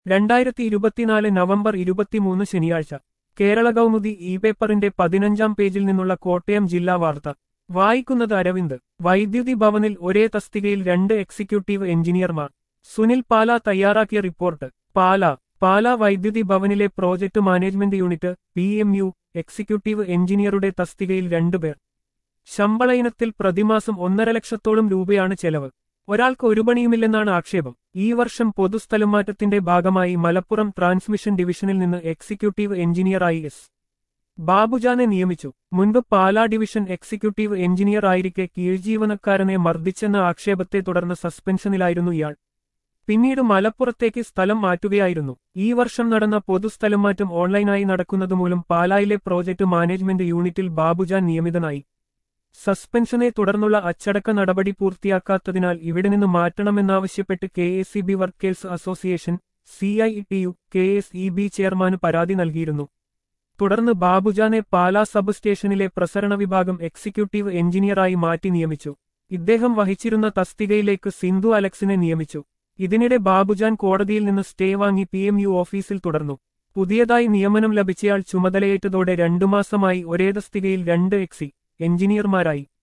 രണ്ടായിരത്തി ഇരുപത്തിനാല് നവംബർ ഇരുപത്തിമൂന്ന് ശനിയാഴ്ച കേരള കൗമുദി ഇ പേപ്പറിന്റെ പതിനഞ്ചാം പേജിൽ നിന്നുള്ള കോട്ടയം ജില്ലാ വാർത്ത വായിക്കുന്നത് അരവിന്ദ് വൈദ്യുതി ഭവനിൽ ഒരേ തസ്തികയിൽ രണ്ട് എക്സിക്യൂട്ടീവ് എഞ്ചിനീയർമാർ സുനിൽ പാല തയ്യാറാക്കിയ റിപ്പോർട്ട് പാല പാല വൈദ്യുതി ഭവനിലെ project management unit P M U executive എഞ്ചിനീയറുടെ തസ്തികയിൽ രണ്ടുപേർ ശമ്പള ഇനത്തിൽ പ്രതിമാസം ഒന്നര ലക്ഷത്തോളം രൂപയാണ് ചെലവ് ഒരാൾക്ക് ഒരു പണിയുമില്ലെന്നാണ് ആക്ഷേപം ഈ വർഷം പൊതുസ്ഥലമാറ്റത്തിന്റെ ഭാഗമായി മലപ്പുറം ട്രാൻസ്മിഷൻ ഡിവിഷനിൽ നിന്ന് എക്സിക്യൂട്ടീവ് എഞ്ചിനീയറായി എസ് ബാബുജാനെ നിയമിച്ചു മുൻപ് പാലാ ഡിവിഷൻ എക്സിക്യൂട്ടീവ് എഞ്ചിനീയർ ആയിരിക്കെ കീഴ്ജീവനക്കാരനെ മർദ്ദിച്ചെന്ന ആക്ഷേപത്തെ തുടർന്ന് സസ്പെൻഷനിലായിരുന്നു ഇയാൾ പിന്നീട് മലപ്പുറത്തേക്ക് സ്ഥലം മാറ്റുകയായിരുന്നു ഈ വർഷം നടന്ന പൊതുസ്ഥലം മാറ്റം ഓൺലൈനായി നടക്കുന്നതുമൂലം പാലായിലെ പ്രോജക്ട് മാനേജ്മെന്റ് യൂണിറ്റിൽ ബാബുജാൻ നിയമിതനായി സസ്പെൻഷനെ തുടർന്നുള്ള അച്ചടക്ക നടപടി പൂർത്തിയാക്കാത്തതിനാൽ ഇവിടെ നിന്ന് മാറ്റണമെന്നാവശ്യപ്പെട്ട് K S E B workers association C I T U K S E B ചെയർമാന് പരാതി നൽകിയിരുന്നു തുടർന്ന് ബാബുജാനെ പാലാ സബ് സ്റ്റേഷനിലെ പ്രസരണ വിഭാഗം എക്സിക്യൂട്ടീവ് എഞ്ചിനീയറായി മാറ്റി നിയമിച്ചു ഇദ്ദേഹം വഹിച്ചിരുന്ന തസ്തികയിലേക്ക് സിന്ധു അലക്സിനെ നിയമിച്ചു ഇതിനിടെ ബാബുജാൻ കോടതിയിൽ നിന്ന് സ്റ്റേ വാങ്ങി പി എം യു ഓഫീസിൽ തുടർന്നു പുതിയതായി നിയമനം ലഭിച്ചയാൾ ചുമതലയേറ്റതോടെ രണ്ടു മാസമായി ഒരേ തസ്തികയിൽ രണ്ട് എക്സി എഞ്ചിനീയർമാരായി